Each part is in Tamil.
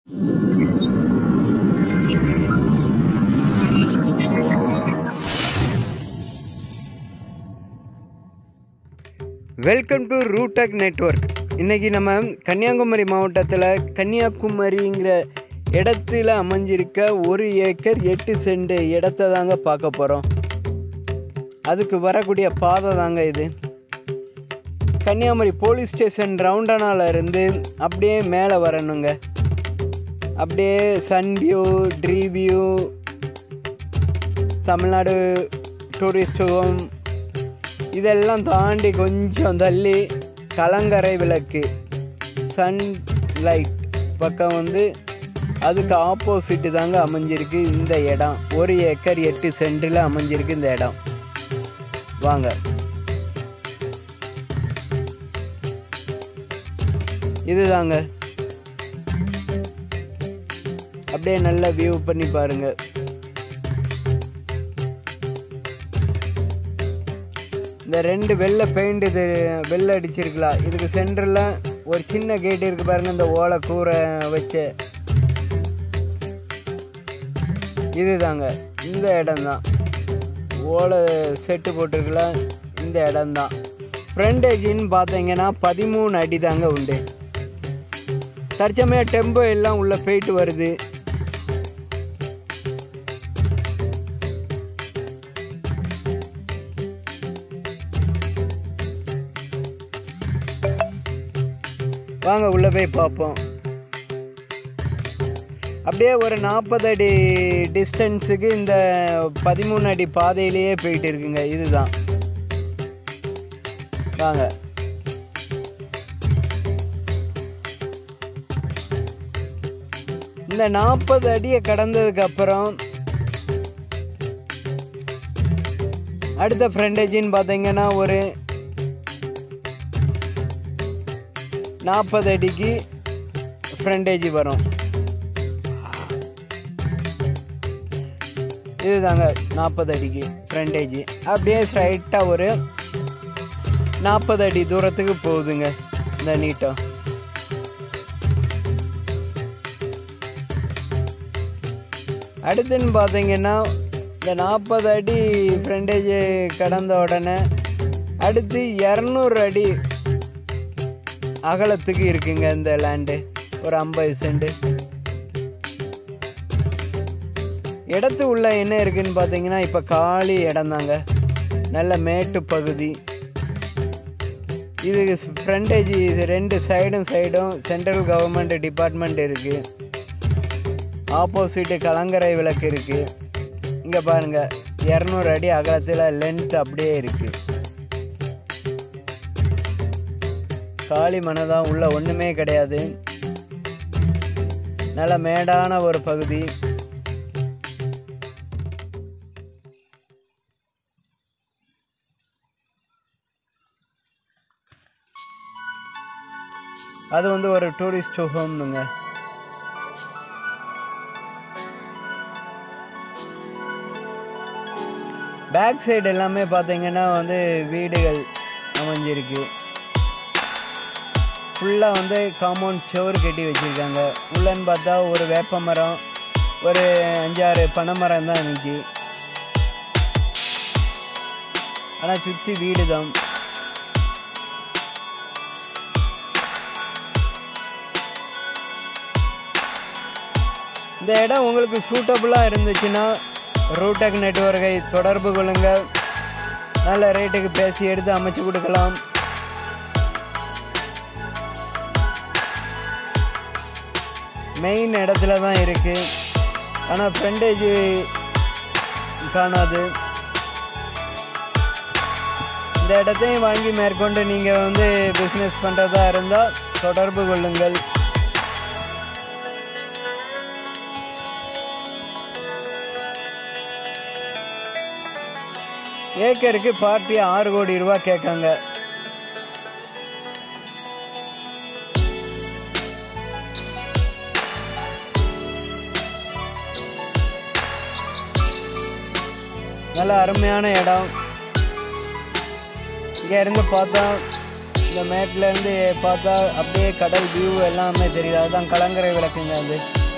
வெல்கம் டு ரூடெக் நெட்வொர்க் இன்றைக்கி நம்ம கன்னியாகுமரி மாவட்டத்தில் கன்னியாகுமரிங்கிற இடத்துல அமைஞ்சிருக்க ஒரு ஏக்கர் எட்டு சென்ட் இடத்த தாங்க பார்க்க போகிறோம் அதுக்கு வரக்கூடிய பாதை தாங்க இது கன்னியாகுமரி போலீஸ் ஸ்டேஷன் ரவுண்டனால இருந்து அப்படியே மேலே வரணுங்க அப்படியே sun view tree view Tamil Nadu tourist home இதெல்லாம் தாண்டி கொஞ்சம் தள்ளி கலங்கரை விளக்கு சன் லைட் பக்கம் வந்து அதுக்கு ஆப்போசிட்டு தாங்க அமைஞ்சிருக்கு இந்த இடம் ஒரு ஏக்கர் எட்டு சென்டில் அமைஞ்சிருக்கு இந்த இடம் வாங்க இதுதாங்க அப்படியே நல்லா வியூ பண்ணி பாருங்க இந்த ரெண்டு வெள்ளை பெயிண்ட் இது வெள்ளை அடிச்சிருக்கலாம் இதுக்கு சென்டரில் ஒரு சின்ன கேட் இருக்கு பாருங்க இந்த ஓலை கூரை வச்சு இதுதாங்க இந்த இடம்தான் ஓலை செட்டு போட்டிருக்கலாம் இந்த இடம்தான் ஃப்ரண்டேஜின்னு பார்த்தீங்கன்னா பதிமூணு அடி தாங்க உண்டு தற்சமயம் டெம்போ எல்லாம் உள்ளே போயிட்டு வருது வாங்க உள்ளே போய் பார்ப்போம் அப்படியே ஒரு நாற்பது அடி டிஸ்டன்ஸுக்கு இந்த பதிமூணு அடி பாதையிலேயே போயிட்டு இருக்குங்க இதுதான் வாங்க இந்த நாற்பது அடியை கடந்ததுக்கு அப்புறம் அடுத்த ஃப்ரண்டேஜின்னு பார்த்தீங்கன்னா ஒரு நாற்பது அடிக்கு ஃப்ரண்டேஜ் வரும் இதுதாங்க நாற்பது அடிக்கு ஃப்ரண்டேஜ் அப்படியே ஸ்ட்ரைட்டாக ஒரு நாற்பது அடி தூரத்துக்கு போகுதுங்க இந்த நீட்டம் அடுத்துன்னு பார்த்தீங்கன்னா இந்த நாற்பது அடி ஃப்ரண்டேஜ் கடந்த உடனே அடுத்து இரநூறு அடி அகலத்துக்கு இருக்குங்க இந்த லேண்டு ஒரு ஐம்பது சென்ட் இடத்து உள்ள என்ன இருக்குன்னு பார்த்தீங்கன்னா இப்போ காலி இடம் தாங்க நல்ல மேட்டு பகுதி இது ஃப்ரண்டேஜ் ரெண்டு சைடும் சைடும் சென்ட்ரல் கவர்மெண்ட் டிபார்ட்மெண்ட் இருக்குது ஆப்போசிட்டு கலங்கரை விளக்கு இருக்குது இங்கே பாருங்கள் இரநூறு அடி அகலத்தில் லென்த் அப்படியே இருக்குது காலி மனதான் உள்ள ஒன்றுமே கிடையாது நல்ல மேடான ஒரு பகுதி அது வந்து ஒரு டூரிஸ்ட் ஹோம்னுங்க பேக் சைடு எல்லாமே பார்த்தீங்கன்னா வந்து வீடுகள் அமைஞ்சிருக்கு ஃபுல்லாக வந்து காம்பவுண்ட் சுவர் கட்டி வச்சுருக்காங்க உள்ளன்னு பார்த்தா ஒரு வேப்ப மரம் ஒரு அஞ்சாறு பனை மரம் தான் இருந்துச்சு ஆனால் சுற்றி வீடு தான் இந்த இடம் உங்களுக்கு சூட்டபுளாக இருந்துச்சுன்னா ரூடெக் நெட்ஒர்க்கை தொடர்பு கொள்ளுங்கள் நல்ல ரேட்டுக்கு பேசி எடுத்து அமைச்சு கொடுக்கலாம் மெயின் இடத்துல தான் இருக்குது ஆனால் ஃப்ரண்டேஜ் காணாது இந்த இடத்தையும் வாங்கி மேற்கொண்டு நீங்கள் வந்து பிஸ்னஸ் பண்ணுறதா இருந்தால் தொடர்பு கொள்ளுங்கள் ஏக்கருக்கு பார்ட்டி ஆறு கோடி ரூபா கேட்காங்க நல்ல அருமையான இடம் இங்கே இருந்து பார்த்தா இந்த மேட்ல இருந்து பார்த்தா அப்படியே கடல் வியூ எல்லாமே தெரியுது அதுதான் கலங்கரை விளக்குங்க அது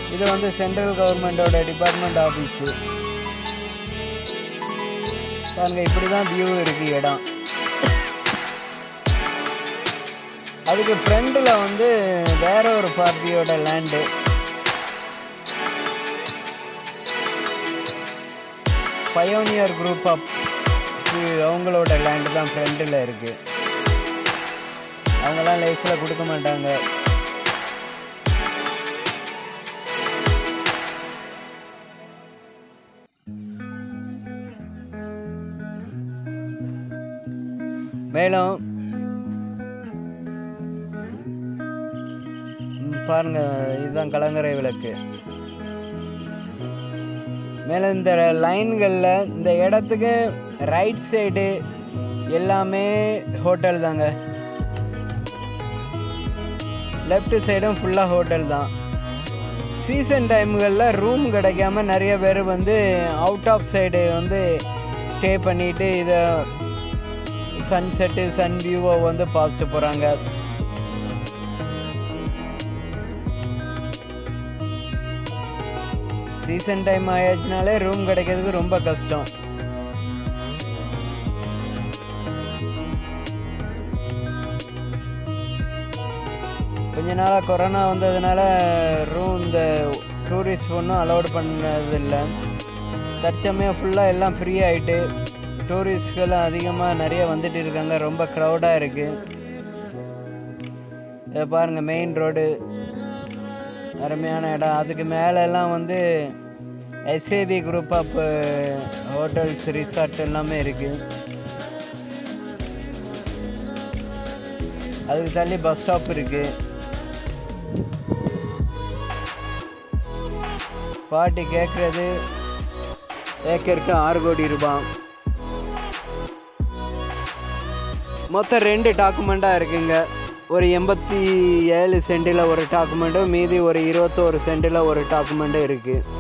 இது வந்து சென்ட்ரல் கவர்மெண்டோட டிபார்ட்மெண்ட் ஆஃபீஸு பாருங்க இப்படி தான் வியூ இருக்கு இடம் அதுக்கு ஃப்ரண்டில் வந்து வேற ஒரு பார்ட்டியோட லேண்டு பயோனியர் குரூப் ஆஃப் அவங்களோட லேண்டு தான் ஃப்ரண்டில் இருக்குது அவங்களாம் லைஃப்பில் கொடுக்க மாட்டாங்க மேலும் ம், பாருங்க இதுதான் கலங்கரை விளக்கு மேலும் இந்த லைன்களில் இந்த இடத்துக்கு ரைட் சைடு எல்லாமே ஹோட்டல் தாங்க லெஃப்ட் சைடும் ஃபுல்லாக ஹோட்டல் தான் சீசன் டைம்களில் ரூம் கிடைக்காம நிறைய பேர் வந்து அவுட் ஆஃப் சைடு வந்து ஸ்டே பண்ணிட்டு இதை சன்செட்டு சன் வியூவை வந்து பார்த்துட்டு போகிறாங்க சீசன் டைம் ஆயாச்சுனாலே ரூம் கிடைக்கிறதுக்கு ரொம்ப கஷ்டம் கொஞ்ச நாளாக கொரோனா வந்ததுனால ரூம் இந்த டூரிஸ்ட் ஒன்றும் அலோட் பண்ணதில்லை தற்சமயம் ஃபுல்லாக எல்லாம் ஃப்ரீ ஆகிட்டு டூரிஸ்ட்கள் அதிகமாக நிறைய வந்துட்டு இருக்காங்க ரொம்ப க்ரௌடாக இருக்குது இதை பாருங்கள் மெயின் ரோடு அருமையான இடம் அதுக்கு மேலே எல்லாம் வந்து SAP group of hotels resort எல்லாமே இருக்குது அதுக்கு தள்ளி பஸ் ஸ்டாப் இருக்குது பாட்டி கேட்குறது ஏக்கருக்கு ஆறு கோடி ரூபாய் மொத்தம் ரெண்டு டாக்குமெண்ட்டாக இருக்குங்க ஒரு எண்பத்தி ஏழு சென்டில் ஒரு டாக்குமெண்ட்டும் மீதி ஒரு இருபத்தோரு சென்டில் ஒரு டாக்குமெண்ட்டும் இருக்குது